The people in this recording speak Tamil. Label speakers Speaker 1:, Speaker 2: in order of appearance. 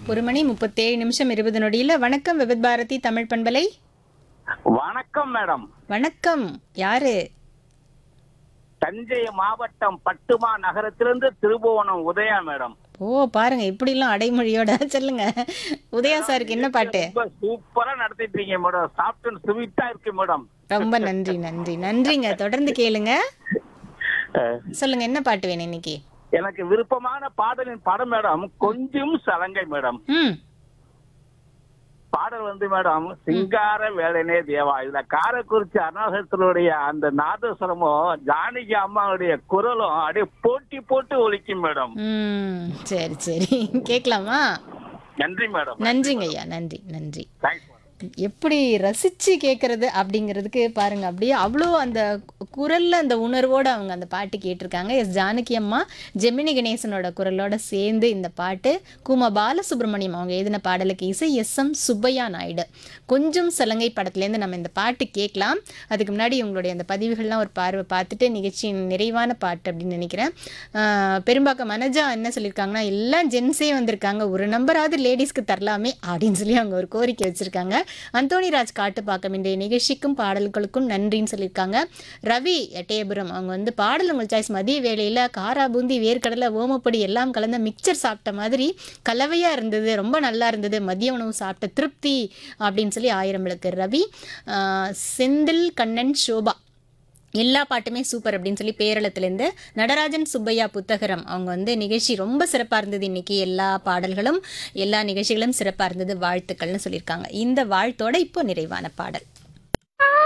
Speaker 1: ஒரு மணி முப்பத்தேழு நிமிஷம் இருபது நொடியில் வணக்கம் விபத் பாரதி தமிழ் பண்பலை
Speaker 2: வணக்கம் மேடம்
Speaker 1: வணக்கம் யாரு
Speaker 2: தஞ்சை மாவட்டம் பட்டுமா நகரத்திலிருந்து திருபுவனம் உதயா மேடம்
Speaker 1: ஓ பாருங்க இப்படிலாம் அடைமொழியோட சொல்லுங்க உதயா சாருக்கு என்ன பாட்டு
Speaker 2: ரொம்ப சூப்பரா நடத்திட்டு இருக்கீங்க மேடம் சாஃப்ட் அண்ட் ஸ்வீட்டா இருக்கு மேடம்
Speaker 1: ரொம்ப நன்றி நன்றி நன்றிங்க தொடர்ந்து கேளுங்க சொல்லுங்க என்ன பாட்டு வேணும் இன்னைக்கு
Speaker 2: எனக்கு விருப்பமான பாடலின் படம் மேடம் கொஞ்சம் சலங்கை மேடம்
Speaker 1: ம்
Speaker 2: பாடல் வந்து மேடம் சிங்கார வேலனே தேவா இதுல காரக்குறிச்சி அருணாசலத்தினுடைய அந்த நாதஸ்வரமும் ஜானகி அம்மாவுடைய குரலும் அப்படியே போட்டி போட்டு ஒலிக்கும் மேடம்
Speaker 1: ம் சரி சரி கேட்கலாமா
Speaker 2: நன்றி மேடம்
Speaker 1: நன்றிங்க ஐயா நன்றி நன்றி
Speaker 2: தேங்க்ஸ் மேடம்
Speaker 1: எப்படி ரசிச்சு கேட்கறது அப்படிங்கிறதுக்கு பாருங்க அப்படியே அவ்வளோ அந்த குரல்ல அந்த உணர்வோட அவங்க அந்த பாட்டு கேட்டிருக்காங்க எஸ் ஜானகி அம்மா ஜெமினி கணேசனோட குரலோட சேர்ந்து இந்த பாட்டு குமா பாலசுப்ரமணியம் அவங்க எழுதின பாடலுக்கு இசை எஸ் எம் சுப்பையா நாயுடு கொஞ்சம் சலங்கை படத்துலேருந்து நம்ம இந்த பாட்டு கேட்கலாம் அதுக்கு முன்னாடி உங்களுடைய அந்த பதிவுகள்லாம் ஒரு பார்வை பார்த்துட்டு நிகழ்ச்சியின் நிறைவான பாட்டு அப்படின்னு நினைக்கிறேன் ஆஹ் பெரும்பாக்கம் மனஜா என்ன சொல்லியிருக்காங்கன்னா எல்லாம் ஜென்ஸே வந்திருக்காங்க ஒரு நம்பராவது லேடிஸ்க்கு தரலாமே அப்படின்னு சொல்லி அவங்க ஒரு கோரிக்கை வச்சிருக்காங்க அந்தோணி ராஜ் காட்டுப்பாக்கம் இன்றைய நிகழ்ச்சிக்கும் பாடல்களுக்கும் நன்றின்னு சொல்லியிருக்காங்க ரவி எட்டயபுரம் அவங்க வந்து பாடல் உங்கள் சாய்ஸ் மதிய வேளையில் காரா பூந்தி வேர்க்கடலை ஓமப்பொடி எல்லாம் கலந்த மிக்சர் சாப்பிட்ட மாதிரி கலவையாக இருந்தது ரொம்ப நல்லா இருந்தது மதிய உணவு சாப்பிட்ட திருப்தி அப்படின்னு சொல்லி ஆயிரம் விளக்கு ரவி ஆஹ் செந்தில் கண்ணன் சோபா எல்லா பாட்டுமே சூப்பர் அப்படின்னு சொல்லி பேரளத்துலேருந்து நடராஜன் சுப்பையா புத்தகரம் அவங்க வந்து நிகழ்ச்சி ரொம்ப சிறப்பாக இருந்தது இன்னைக்கு எல்லா பாடல்களும் எல்லா நிகழ்ச்சிகளும் சிறப்பாக இருந்தது வாழ்த்துக்கள்னு சொல்லியிருக்காங்க இந்த வாழ்த்தோட இப்போ நிறைவான பாடல்